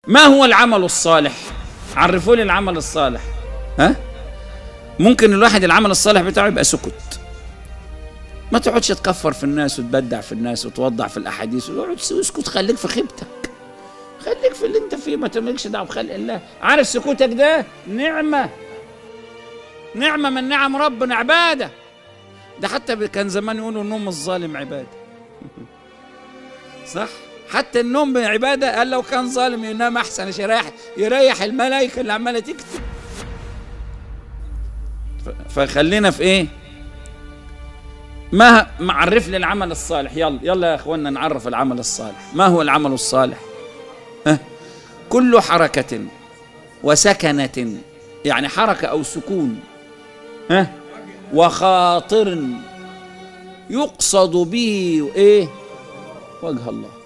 ما هو العمل الصالح عرفوا لي العمل الصالح ها ممكن الواحد العمل الصالح بتاعه يبقى سكت ما تقعدش تكفر في الناس وتبدع في الناس وتوضع في الاحاديث اقعد اسكت خليك في خيبتك خليك في اللي انت فيه ما تملكش دعوه بخلق الله عارف سكوتك ده نعمه نعمه من نعم ربنا عباده ده حتى كان زمان يقولوا النوم الظالم عباده صح حتى النوم عباده قال لو كان ظالم ينام احسن عشان يريح يريح الملائكه اللي عماله تكتب فخلينا في ايه ما معرف لي العمل الصالح يلا يلا يا اخوانا نعرف العمل الصالح ما هو العمل الصالح أه؟ كل حركة وسكنة يعني حركة أو سكون ها أه؟ وخاطر يقصد به ايه وجه الله